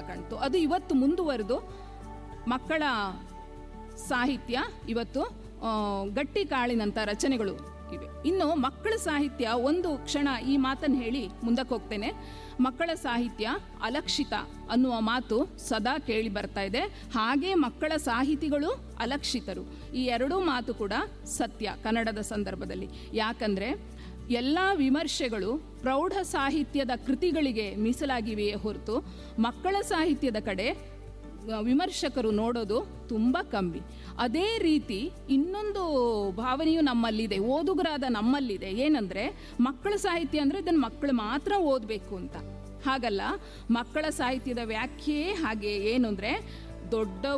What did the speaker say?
ಕಾಣ್ತು ಅದು ಇವತ್ತು ಮುಂದುವರೆದು ಮಕ್ಕಳ ಸಾಹಿತ್ಯ ಇವತ್ತು ಆ, ಗಟ್ಟಿ ಕಾಳಿನಂಥ ರಚನೆಗಳು ಇವೆ ಇನ್ನು ಮಕ್ಕಳ ಸಾಹಿತ್ಯ ಒಂದು ಕ್ಷಣ ಈ ಮಾತನ್ನು ಹೇಳಿ ಮುಂದಕ್ಕೆ ಹೋಗ್ತೇನೆ ಮಕ್ಕಳ ಸಾಹಿತ್ಯ ಅಲಕ್ಷಿತ ಅನ್ನುವ ಮಾತು ಸದಾ ಕೇಳಿ ಬರ್ತಾ ಇದೆ ಹಾಗೆ ಮಕ್ಕಳ ಸಾಹಿತಿಗಳು ಅಲಕ್ಷಿತರು ಈ ಎರಡೂ ಮಾತು ಕೂಡ ಸತ್ಯ ಕನ್ನಡದ ಸಂದರ್ಭದಲ್ಲಿ ಯಾಕಂದರೆ ಎಲ್ಲ ವಿಮರ್ಶೆಗಳು ಪ್ರೌಢ ಸಾಹಿತ್ಯದ ಕೃತಿಗಳಿಗೆ ಮೀಸಲಾಗಿವೆಯೇ ಹೊರತು ಮಕ್ಕಳ ಸಾಹಿತ್ಯದ ಕಡೆ ವಿಮರ್ಶಕರು ನೋಡೋದು ತುಂಬ ಕಮ್ಮಿ ಅದೇ ರೀತಿ ಇನ್ನೊಂದು ಭಾವನೆಯು ನಮ್ಮಲ್ಲಿದೆ ಓದುಗರಾದ ನಮ್ಮಲ್ಲಿದೆ ಏನಂದರೆ ಮಕ್ಕಳ ಸಾಹಿತ್ಯ ಅಂದರೆ ಇದನ್ನು ಮಕ್ಕಳು ಮಾತ್ರ ಓದಬೇಕು ಅಂತ ಹಾಗಲ್ಲ ಮಕ್ಕಳ ಸಾಹಿತ್ಯದ ವ್ಯಾಖ್ಯೆಯೇ ಹಾಗೆ ಏನು ಅಂದರೆ ದೊಡ್ಡ